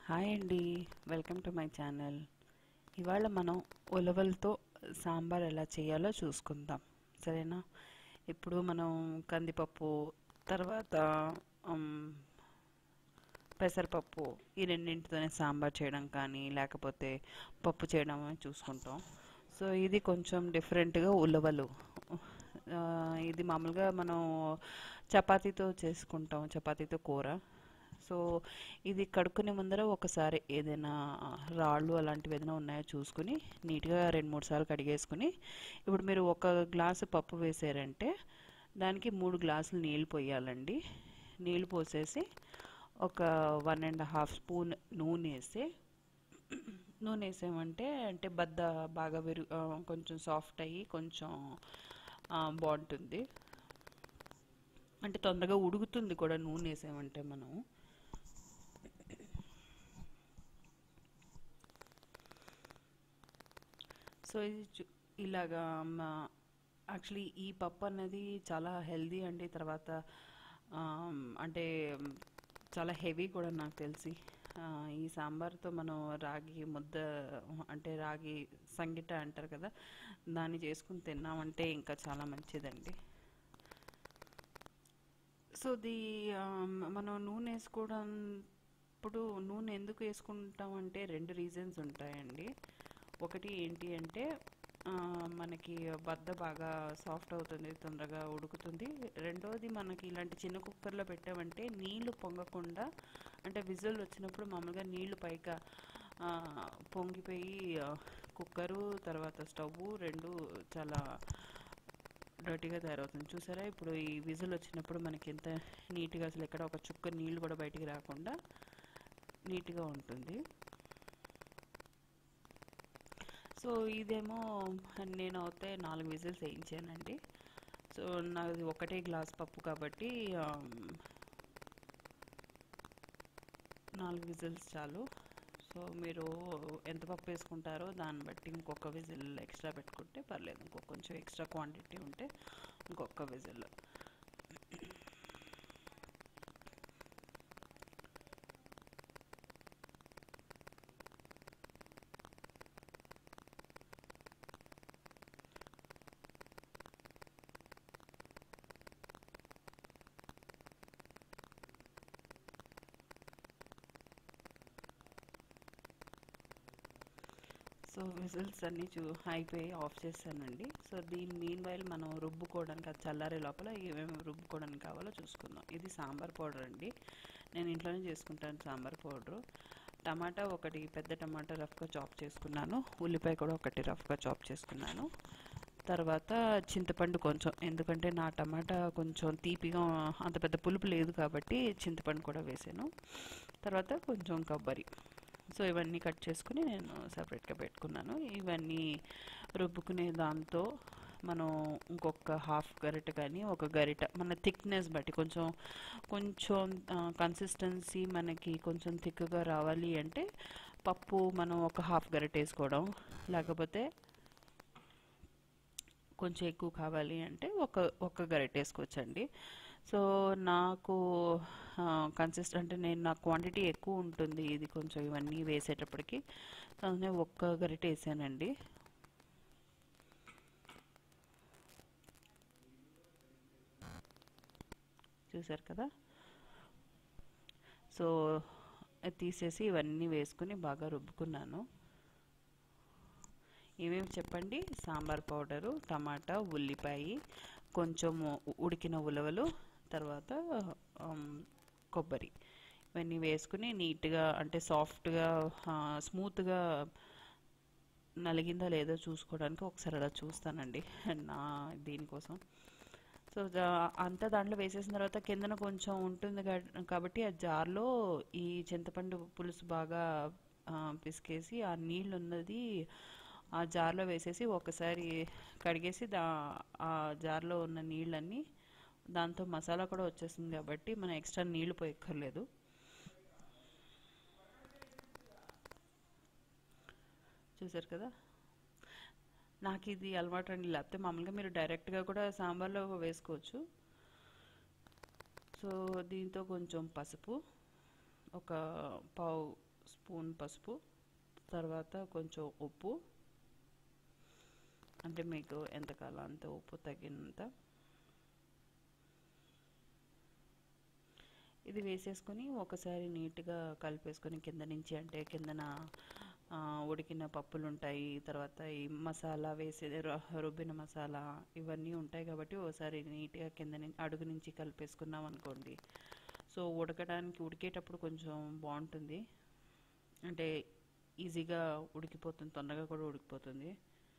hi అండి welcome to my channel ఇవాళ మనం ఉలవలతో సాంబార్ ఎలా చేయాలో చూసుకుందాం సరేనా ఇప్పుడు మనం కందిపప్పు తర్వాత ఉమ్, పెసరపప్పు ఈ రెండింటితోనే సాంబార్ చేయడం కానీ లేకపోతే పప్పు చేయడం అని చూసుకుంటాం సో ఇది కొంచెం డిఫరెంట్గా ఉలవలు ఆ, ఇది మామూలుగా మనం చపాతీతో చేసుకుంటాం చపాతీతో కూర సో ఇది కడుక్కునే ముందర ఒకసారి ఏదైనా రాళ్ళు అలాంటివి ఏదైనా ఉన్నాయో చూసుకుని నీట్గా రెండు మూడు సార్లు కడిగేసుకుని ఇప్పుడు మీరు ఒక గ్లాసు పప్పు వేసారంటే దానికి మూడు గ్లాసులు నీళ్ళు పోయాలండి నీళ్ళు పోసేసి ఒక వన్ అండ్ హాఫ్ స్పూన్ నూనె వేసి నూనె వేసామంటే అంటే బద్ద బాగా విరు ఆ, కొంచెం సాఫ్ట్ అయ్యి కొంచెం ఆ, బాగుంటుంది అంటే తొందరగా ఉడుకుతుంది కూడా నూనె వేసామంటే మనం సో ఇది చు- ఇలాగా యాక్చువల్లీ ఈ పప్పు అన్నది చాలా హెల్దీ అండి తర్వాత ఆమ్, అంటే మ్, చాలా హెవీ కూడా నాకు తెలిసి ఆ, ఈ సాంబార్తో మనం రాగి ముద్ద అంటే రాగి సంగిట అంటారు కదా దాన్ని చేసుకుని తిన్నామంటే ఇంకా చాలా మంచిదండి సో ది ఆమ్, మనం నూనె వేసుకోవడం ఇప్పుడు నూనె ఎందుకు వేసుకుంటామంటే రెండు రీజన్స్ ఉంటాయండి ఒకటి ఏంటి అంటే ఆ, మనకి బద్ద బాగా సాఫ్ట్ అవుతుంది తొందరగా ఉడుకుతుంది రెండోది మనకి ఇలాంటి చిన్న కుక్కర్లో పెట్టామంటే నీళ్లు పొంగకుండా అంటే విజిల్ వచ్చినప్పుడు మామూలుగా నీళ్లు పైగా ఆ, పొంగిపోయి ఆ, కుక్కరు తర్వాత స్టవ్ రెండు చాలా డర్టీగా తయారవుతుంది చూసారా ఇప్పుడు ఈ విజిల్ వచ్చినప్పుడు మనకి ఎంత నీట్గా అసలు ఎక్కడ ఒక చుక్క నీళ్లు కూడా బయటికి రాకుండా నీట్గా ఉంటుంది సో ఇదేమో నేను అయితే నాలుగు విజిల్స్ వేయించానండి సో నాది ఒకటే గ్లాస్ పప్పు కాబట్టి ఆమ్, నాలుగు విజిల్స్ చాలు సో మీరు ఎంత పప్పు వేసుకుంటారో దాన్ని బట్టి ఇంకొక విజిల్ ఎక్స్ట్రా పెట్టుకుంటే పర్లేదు ఇంకో కొంచెం ఎక్స్ట్రా క్వాంటిటీ ఉంటే ఇంకొక విజిల్ సో విజిల్స్ అన్నీ చూ అయిపోయి ఆఫ్ చేశానండి సో దీని మీన్ వైల్ మనం రుబ్బుకోవడానికి అది చల్లారే లోపల ఏమేమి రుబ్బుకోవడానికి కావాలో చూసుకుందాం ఇది సాంబార్ పౌడర్ అండి నేను ఇంట్లోనే చేసుకుంటాను సాంబార్ పౌడరు టమాటా ఒకటి పెద్ద టమాటా రఫ్గా చాప్ చేసుకున్నాను ఉల్లిపాయ కూడా ఒకటి రఫ్గా చాప్ చేసుకున్నాను తర్వాత చింతపండు కొంచెం ఎందుకంటే నా టమాటా కొంచెం తీపిగా అంత పెద్ద పులుపు లేదు కాబట్టి చింతపండు కూడా వేసాను తర్వాత కొంచెం కొబ్బరి సో ఇవన్నీ కట్ చేసుకుని నేను సపరేట్గా పెట్టుకున్నాను ఇవన్నీ రుబ్బుకునే దాంతో మనం ఇంకొక హాఫ్ గరిట కానీ ఒక గరిట మన థిక్నెస్ బట్టి కొంచెం కొంచెం కన్సిస్టెన్సీ మనకి కొంచెం థిక్గా రావాలి అంటే పప్పు మనం ఒక హాఫ్ గరిట వేసుకోవడం లేకపోతే కొంచెం ఎక్కువ కావాలి అంటే ఒక ఒక గరిట వేసుకోవచ్చండి సో నాకు కన్సిస్ట్ అంటే నేను నా క్వాంటిటీ ఎక్కువ ఉంటుంది ఇది కొంచెం ఇవన్నీ వేసేటప్పటికి అందుకే ఒక్క గరిట వేసానండి చూసారు కదా సో అది తీసేసి ఇవన్నీ వేసుకుని బాగా రుబ్బుకున్నాను ఏమేమి చెప్పండి సాంబార్ పౌడరు టమాటా ఉల్లిపాయ కొంచెం ఉడికిన ఉలవలు తర్వాత ఆమ్, కొబ్బరి ఇవన్నీ వేసుకుని నీట్గా అంటే సాఫ్ట్గా స్మూత్గా నలిగిందా లేదో చూసుకోవడానికి ఒకసారి అలా చూస్తానండి నా దీనికోసం సో దా- అంతా దాంట్లో వేసేసిన తర్వాత కిందన కొంచెం ఉంటుంది కా- కాబట్టి ఆ జార్లో ఈ చింతపండు పులుసు బాగా ఆ, పిసికేసి ఆ నీళ్ళు ఉన్నది ఆ జార్లో వేసేసి ఒకసారి కడిగేసి దా ఆ జార్లో ఉన్న నీళ్ళన్నీ దాంతో మసాలా కూడా వచ్చేస్తుంది కాబట్టి మనం ఎక్స్ట్రా నీళ్లు పోయక్కర్లేదు చూసారు కదా నాకు ఇది అలవాటు అండి లేకపోతే మామూలుగా మీరు డైరెక్ట్గా కూడా సాంబార్లో వేసుకోవచ్చు సో దీంతో కొంచెం పసుపు ఒక పావు స్పూన్ పసుపు తర్వాత కొంచెం ఉప్పు అంటే మీకు ఎంత కాలం అంత ఉప్పు తగినంత ఇది వేసేసుకొని ఒకసారి నీట్గా కలిపేసుకొని కింద నుంచి అంటే కిందన ఆ, ఉడికిన పప్పులు ఉంటాయి తర్వాత ఈ మసాలా వేసే రు- రుబ్బిన మసాలా ఇవన్నీ ఉంటాయి కాబట్టి ఒకసారి నీట్గా కింద నుంచి అడుగు నుంచి కలిపేసుకున్నాం అనుకోండి సో ఉడకడానికి ఉడికేటప్పుడు కొంచెం బాగుంటుంది అంటే ఈజీగా ఉడికిపోతుంది తొందరగా కూడా ఉడికిపోతుంది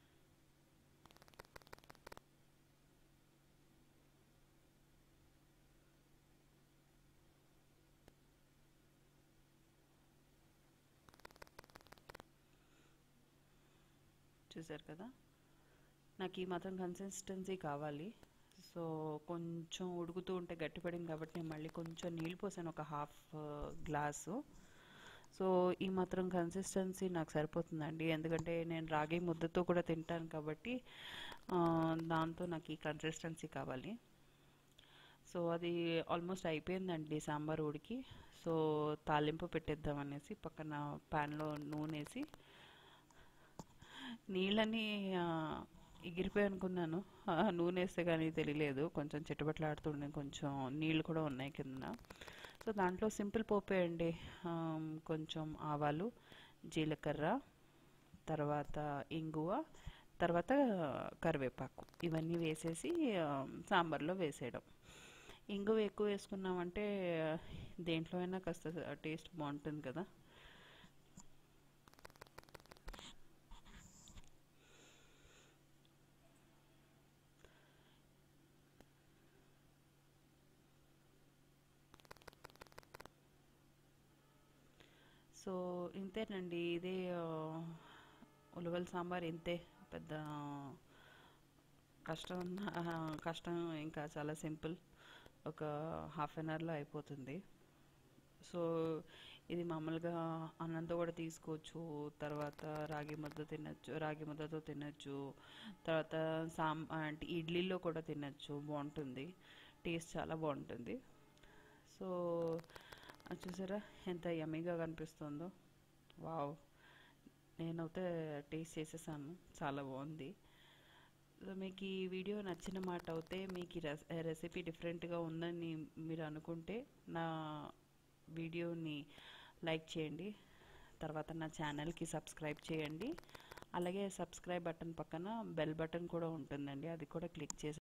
చూసారు కదా నాకు ఈ మాత్రం కన్సిస్టెన్సీ కావాలి సో కొంచెం ఉడుకుతూ ఉంటే గట్టిపడింది కాబట్టి నేను మళ్ళీ కొంచెం నీళ్ళు పోసాను ఒక హాఫ్ గ్లాసు సో ఈ మాత్రం కన్సిస్టెన్సీ నాకు సరిపోతుందండి ఎందుకంటే నేను రాగి ముద్దతో కూడా తింటాను కాబట్టి ఆ, దాంతో నాకు ఈ కన్సిస్టెన్సీ కావాలి సో అది ఆల్మోస్ట్ అయిపోయిందండి సాంబార్ ఉడికి సో తాలింపు పెట్టేద్దాం అనేసి పక్కన ప్యాన్లో నూనె వేసి నీళ్ళని ఆ, ఎగిరిపోయి అనుకున్నాను ఆ, నూనె వేస్తే కానీ తెలియలేదు కొంచెం చిట్టబట్లాడుతుండే కొంచెం నీళ్ళు కూడా ఉన్నాయి కింద సో దాంట్లో సింపుల్ పోపే అండి ఆమ్, కొంచెం ఆవాలు జీలకర్ర తర్వాత ఇంగువ తర్వాత కరివేపాకు ఇవన్నీ వేసేసి ఆ, సాంబార్లో వేసేయడం ఇంగువ ఎక్కువ వేసుకున్నామంటే దేంట్లో అయినా కాస్త టేస్ట్ బాగుంటుంది కదా సో ఇంతేనండి ఇదే ఆ, ఉలవల సాంబార్ ఇంతే పెద్ద కష్టం ఉన్న- ఆ, కష్టం ఇంకా చాలా సింపుల్ ఒక హాఫ్ అన్ అవర్లో అయిపోతుంది సో ఇది మామూలుగా అన్నంతో కూడా తీసుకోవచ్చు తర్వాత రాగి ముద్ద తినచ్చు రాగి ముద్దతో తినచ్చు తర్వాత సాం అంటే ఇడ్లీలో కూడా తినచ్చు బాగుంటుంది టేస్ట్ చాలా బాగుంటుంది సో అది చూసారా ఎంత యమ్మీగా కనిపిస్తుందో వావ్ నేనైతే టేస్ట్ చేసేసాను చాలా బాగుంది సో మీకు ఈ వీడియో నచ్చిన మాట అయితే మీకు ఈ రెస్ రెసిపీ డిఫరెంట్గా ఉందని మీరు అనుకుంటే నా వీడియోని లైక్ చేయండి తర్వాత నా ఛానల్కి సబ్స్క్రైబ్ చేయండి అలాగే సబ్స్క్రైబ్ బటన్ పక్కన బెల్ బటన్ కూడా ఉంటుందండి అది కూడా క్లిక్ చేసి